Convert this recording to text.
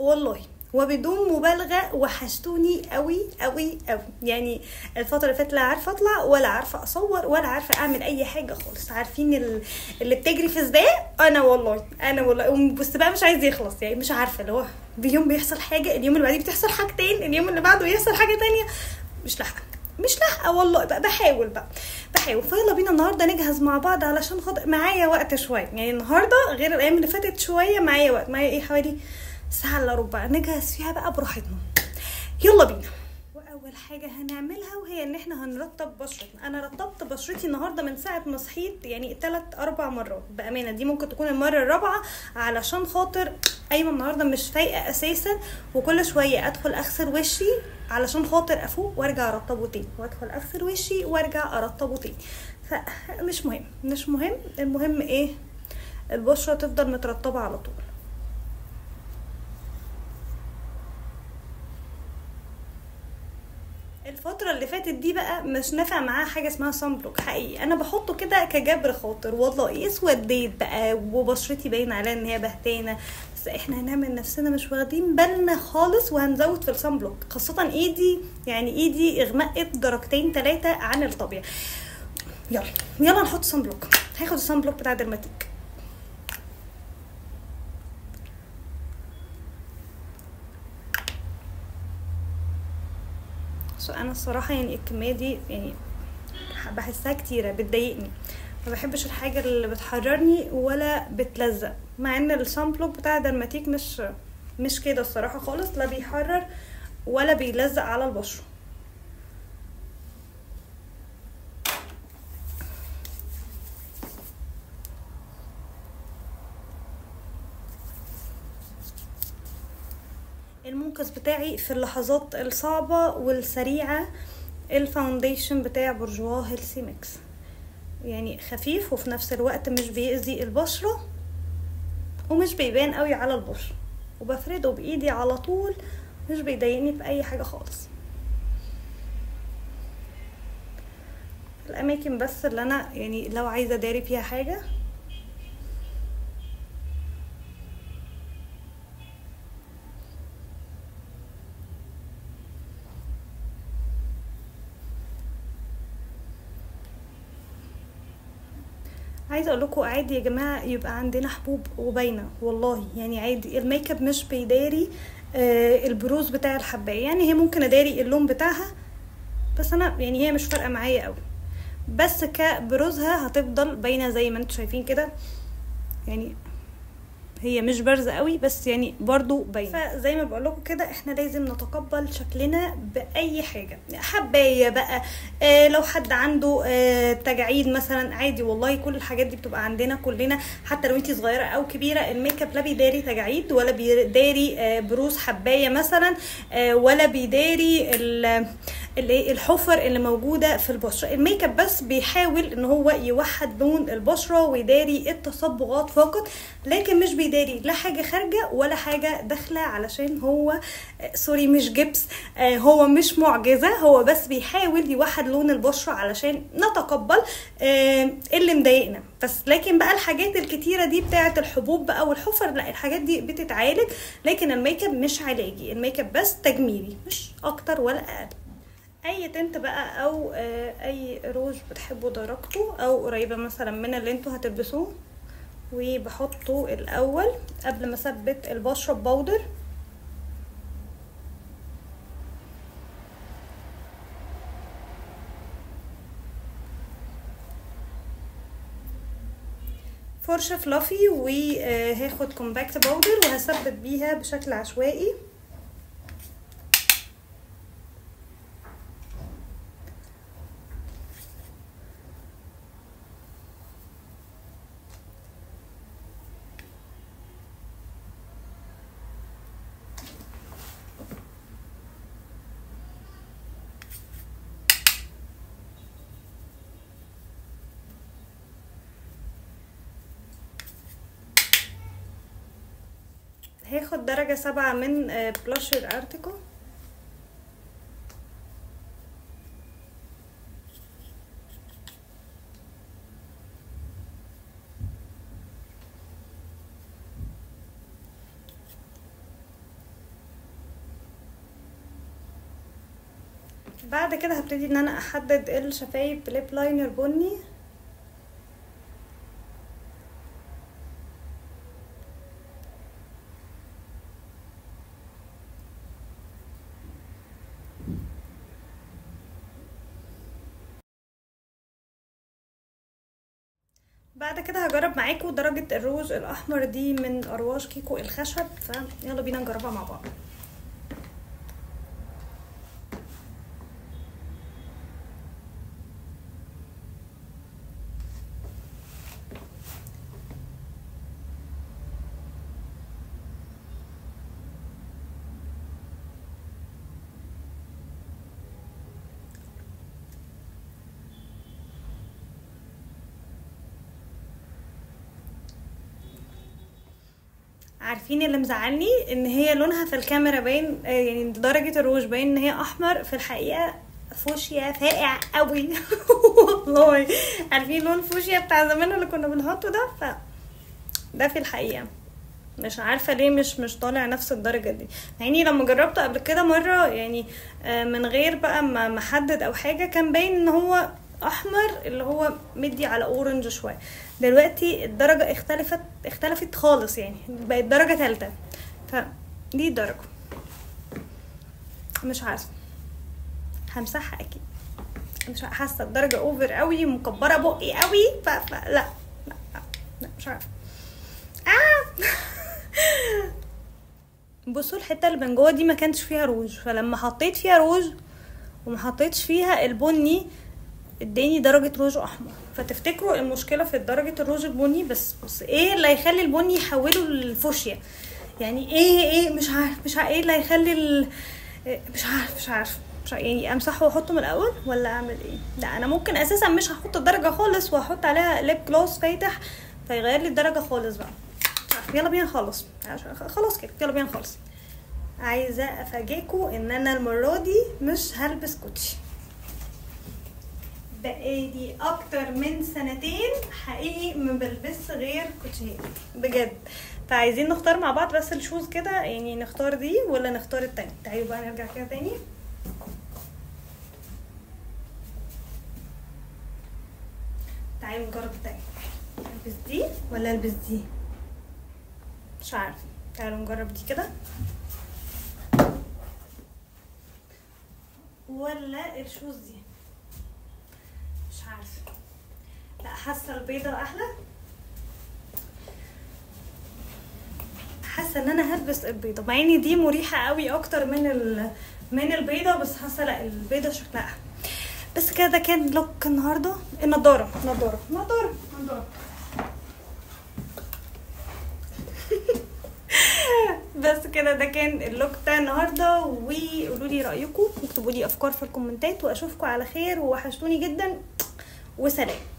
والله وبدون مبالغه وحشتوني قوي قوي قوي يعني الفتره اللي فاتت لا عارفه اطلع ولا عارفه اصور ولا عارفه اعمل اي حاجه خالص عارفين ال- اللي بتجري في سباق انا والله انا والله بس بقى مش عايز يخلص يعني مش عارفه اللي هو بيوم بيحصل حاجه اليوم اللي بعديه بتحصل حاجتين اليوم اللي بعده يحصل حاجه تانية مش لاحقه مش لاحقه والله بقى بحاول بقى بحاول فيلا بينا النهارده نجهز مع بعض علشان خاطر معايا وقت شويه يعني النهارده غير الايام اللي فاتت شويه معايا وقت معايا ايه حوالي ساعه الا ربع نجهز فيها بقى براحتنا يلا بينا واول حاجه هنعملها وهي ان احنا هنرطب بشرتنا انا رطبت بشرتي النهارده من ساعه ما صحيت يعني ثلاث اربع مرات بامانه دي ممكن تكون المره الرابعه علشان خاطر ايوه النهارده مش فايقه اساسا وكل شويه ادخل اغسل وشي علشان خاطر افوق وارجع ارطبه تاني وادخل اغسل وشي وارجع ارطبه تاني فمش مهم مش مهم المهم ايه البشره تفضل مترطبه على طول الفترة اللي فاتت دي بقى مش نافع معاها حاجة اسمها صن بلوك حقيقي انا بحطه كده كجبر خاطر والله اسوديت بقى وبشرتي باين عليها ان هي بهتانة بس احنا هنعمل نفسنا مش واخدين بالنا خالص وهنزود في الصن بلوك خاصة ايدي يعني ايدي اغمقت درجتين ثلاثة عن الطبيعي يلا يلا نحط صن بلوك هاخد الصن بلوك بتاع درماتيك سو انا الصراحه يعني الكميه دي يعني بحسها كتيره بتضايقني ما بحبش الحاجه اللي بتحررني ولا بتلزق مع ان الصن بلوك بتاع درماتيك مش مش كده الصراحه خالص لا بيحرر ولا بيلزق على البشره المنقذ بتاعي في اللحظات الصعبة والسريعة الفاونديشن بتاع برجوا هيلثي ميكس يعني خفيف وفي نفس الوقت مش بيأذي البشرة ومش بيبان قوي على البشرة وبفرده بإيدي على طول مش بيضايقني بأي حاجة خالص الأماكن بس اللي أنا يعني لو عايزة أداري فيها حاجة عايزه اقول لكم عادي يا جماعه يبقى عندنا حبوب وباينه والله يعني عادي الميك اب مش بيداري آه البروز بتاع الحبايه يعني هي ممكن اداري اللون بتاعها بس انا يعني هي مش فارقه معايا قوي بس كبروزها هتفضل باينه زي ما انتم شايفين كده يعني هي مش بارزه قوي بس يعني برضو باينه فزي ما بقول لكم كده احنا لازم نتقبل شكلنا باي حاجه حبايه بقى اه لو حد عنده اه تجاعيد مثلا عادي والله كل الحاجات دي بتبقى عندنا كلنا حتى لو انت صغيره او كبيره الميك اب لا بيداري تجاعيد ولا بيداري اه بروز حبايه مثلا اه ولا بيداري الايه الحفر اللي موجوده في البشره الميك اب بس بيحاول ان هو يوحد لون البشره ويداري التصبغات فقط لكن مش بيداري لا حاجه خارجه ولا حاجه داخله علشان هو سوري مش جبس هو مش معجزه هو بس بيحاول يوحد لون البشره علشان نتقبل اللي مضايقنا بس لكن بقى الحاجات الكتيره دي بتاعه الحبوب بقى والحفر لا الحاجات دي بتتعالج لكن الميك اب مش علاجي الميك اب بس تجميلي مش اكتر ولا اقل اي تنت بقى او اي روج بتحبوا درجته او قريبه مثلا من اللي انتوا هتلبسوه وبحطه الاول قبل ما اثبت البشره ببودر فرشه فلافي وهاخد كومباكت باودر وهثبت بيها بشكل عشوائي هاخد درجة سبعة من بلاشر ارتيكو بعد كده هبتدي ان انا احدد الشفايف بليب لاينر بني بعد كده هجرب معاكم درجة الروج الأحمر دي من أرواش كيكو الخشب فيلا بينا نجربها مع بعض عارفين اللي مزعلني ان هي لونها في الكاميرا باين آه، يعني درجة الروج باين ان هي احمر في الحقيقة فوشيا فاقع قوي والله عارفين لون فوشيا بتاع زمان اللي كنا بنحطه ده ف ده في الحقيقة مش عارفة ليه مش مش طالع نفس الدرجة دي يعني لما جربته قبل كده مرة يعني آه، من غير بقى ما ما احدد او حاجة كان باين ان هو احمر اللي هو مدي على اورنج شوية دلوقتي الدرجة اختلفت اختلفت خالص يعني بقت درجة تالتة فدي درجة مش عارفة همسحها اكيد مش حاسة الدرجة اوفر قوي مكبرة بقي قوي ف... ف... لا لا لا مش عارفة آه. بصوا الحته اللي من جوه دي ما كانش فيها روج فلما حطيت فيها روج وما حطيتش فيها البني اداني درجة روج احمر فتفتكروا المشكلة في درجة الروج البني بس بس ايه اللي هيخلي البني يحوله للفوشيا يعني ايه ايه مش عارف مش عارف ايه اللي هيخلي ال... مش عارف مش عارف مش عارف يعني امسحه واحطه من الاول ولا اعمل ايه لا انا ممكن اساسا مش هحط الدرجة خالص واحط عليها ليب جلوس فاتح فيغير لي الدرجة خالص بقى مش عارف يلا بينا نخلص خلاص كده يلا بينا نخلص عايزة افاجئكم ان انا المرة دي مش هلبس كوتشي بقالي اكتر من سنتين حقيقي ما بلبس غير كوتشيات بجد فعايزين نختار مع بعض بس الشوز كده يعني نختار دي ولا نختار التاني تعالوا بقى نرجع كده تاني تعالوا نجرب التاني البس دي ولا البس دي مش عارفه تعالوا نجرب دي كده ولا الشوز دي مش عارفه لا حاسه البيضه احلى حاسه ان انا هلبس البيضه مع ان دي مريحه قوي اكتر من ال... من البيضه بس حاسه لا البيضه شكلها احلى بس كده ده كان لوك النهارده النضاره نضاره نضاره نضاره بس كده ده كان اللوك بتاع النهارده وقولوا لي رايكم واكتبوا لي افكار في الكومنتات واشوفكم على خير ووحشتوني جدا وسلام